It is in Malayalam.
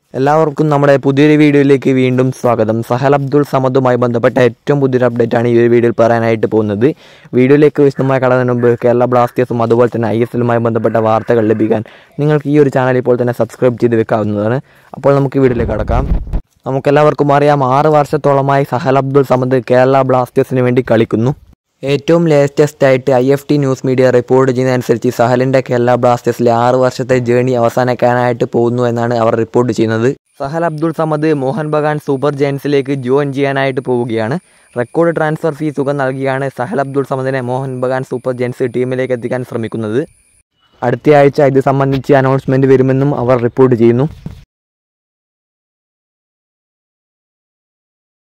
എല്ലാവർക്കും നമ്മുടെ പുതിയൊരു വീഡിയോയിലേക്ക് വീണ്ടും സ്വാഗതം സഹൽ അബ്ദുൾ സമദുമായി ബന്ധപ്പെട്ട ഏറ്റവും പുതിയൊരു അപ്ഡേറ്റ് ആണ് ഈ ഒരു വീഡിയോയിൽ പറയാനായിട്ട് പോകുന്നത് വീഡിയോയിലേക്ക് വിശദമായി കടന്നതിന് മുമ്പ് കേരള ബ്ലാസ്റ്റേഴ്സും അതുപോലെ തന്നെ ഐ എസ് എല്ലുമായി ബന്ധപ്പെട്ട വാർത്തകൾ ലഭിക്കാൻ നിങ്ങൾക്ക് ഈ ഒരു ചാനൽ ഇപ്പോൾ തന്നെ സബ്സ്ക്രൈബ് ചെയ്ത് വെക്കാവുന്നതാണ് അപ്പോൾ നമുക്ക് വീഡിയോയിലേക്ക് കടക്കാം നമുക്കെല്ലാവർക്കും അറിയാം ആറ് വർഷത്തോളമായി സഹൽ അബ്ദുൾ സമദ് കേരള ബ്ലാസ്റ്റേഴ്സിന് വേണ്ടി കളിക്കുന്നു ഏറ്റവും ലേറ്റസ്റ്റ് ആയിട്ട് I F T news media report ചെയ്യുന്നതനുസരിച്ച് സഹലിൻ്റെ കേരള ബ്ലാസ്റ്റേഴ്സിലെ ആറ് വർഷത്തെ ജേണി അവസാനിക്കാനായിട്ട് പോകുന്നു എന്നാണ് അവർ റിപ്പോർട്ട് ചെയ്യുന്നത് സഹൽ അബ്ദുൾ സമദ് മോഹൻ ബഗാൻ സൂപ്പർ ജയൻസിലേക്ക് ജോയിൻ ചെയ്യാനായിട്ട് പോവുകയാണ് റെക്കോർഡ് ട്രാൻസ്ഫർ ഫീ തുക നൽകിയാണ് സഹൽ അബ്ദുൾ സമദിനെ മോഹൻ ബഗാൻ സൂപ്പർ ജയൻസ് ടീമിലേക്ക് എത്തിക്കാൻ ശ്രമിക്കുന്നത് അടുത്തയാഴ്ച ഇത് സംബന്ധിച്ച് അനൗൺസ്മെൻറ്റ് വരുമെന്നും അവർ റിപ്പോർട്ട് ചെയ്യുന്നു